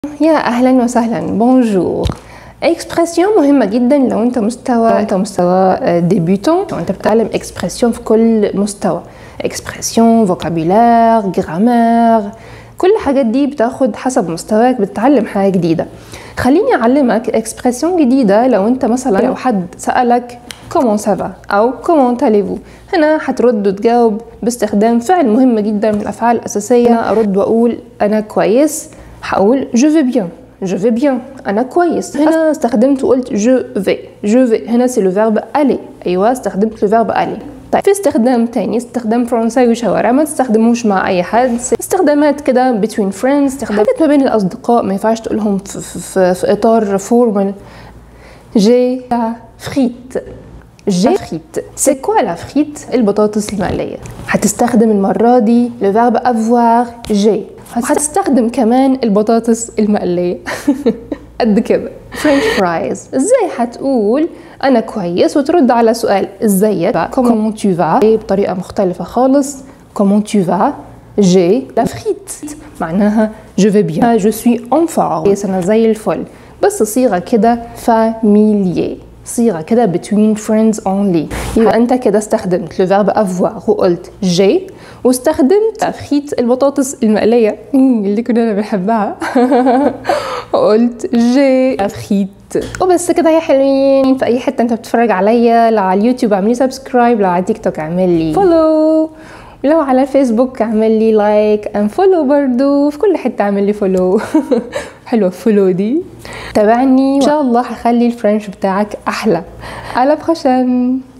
يا اهلا وسهلا بونجور اكسبرسيون مهمه جدا لو انت مستوى لو انت مستوى ديبيوتون لو انت بتتعلم اكسبرسيون في كل مستوى اكسبرسيون فوكابولير جرامير كل الحاجات دي بتاخد حسب مستواك بتتعلم حاجه جديده خليني اعلمك اكسبرسيون جديده لو انت مثلا لو حد سالك كومون سافا او كومون تاليفو هنا هترد وتجاوب باستخدام فعل مهم جدا من الافعال الاساسيه ارد واقول انا كويس هقول جو في بيان جو في بيان انا كويس هنا استخدمت وقلت جو في جو في هنا سي لو فيرب الي ايوه استخدمت لو فيرب الي طيب في استخدام تاني استخدام فرنساوي شوارع ما تستخدموش مع اي حد استخدامات كده between friends استخدامات ما بين الاصدقاء ما ينفعش تقولهم في, في, في اطار فورمال جي فريت جي فريت سي كوا لا فريت البطاطس المقليه هتستخدم المره دي لو فيرب افوار جي هتستخدم كمان البطاطس المقليه قد كده فرنش فرايز ازاي هتقول انا كويس وترد على سؤال ازيك كومون تو فا بطريقه مختلفه خالص كومون تو فا جي لا فريت معناها جو في بيان جو سوي اون فورم انا زي الفل بس صيغه كده فاميليي صيغه كده between friends only يبقى انت كده استخدمت لو فيرب افوار وقلت جي واستخدمت فريت البطاطس المقليه اللي كنا بنحبها قلت جي فريت وبس كده يا حلوين في اي حته انت بتتفرج عليا لو على اليوتيوب اعملي سبسكرايب لو على تيك توك اعمل لي فولو ولو على الفيسبوك اعمل لي لايك ان فولو برضو في كل حته اعمل لي فولو حلوه فولو دي تابعني ان شاء الله هخلي الفرنش بتاعك احلى على بخشن